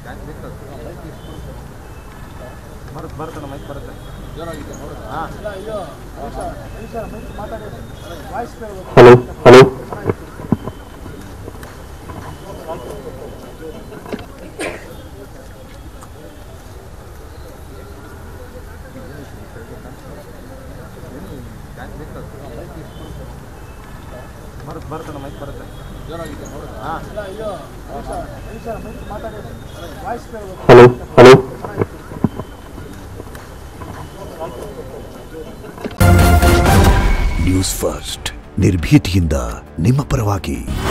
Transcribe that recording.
ಬರುತ್ತೆ ಬರುತ್ತೆ ಮೈಕ್ ಬರುತ್ತೆ ಹಾಂ ಹಲೋ ಹಲೋ ಬರುತ್ತೆ ಬರುತ್ತೆ ಮೈಕ್ ಬರುತ್ತೆ ಹಾಂ ಹಲೋ ಹಲೋ ನ್ಯೂಸ್ ಫಸ್ಟ್ ನಿರ್ಭೀತಿಯಿಂದ ನಿಮ್ಮ ಪರವಾಗಿ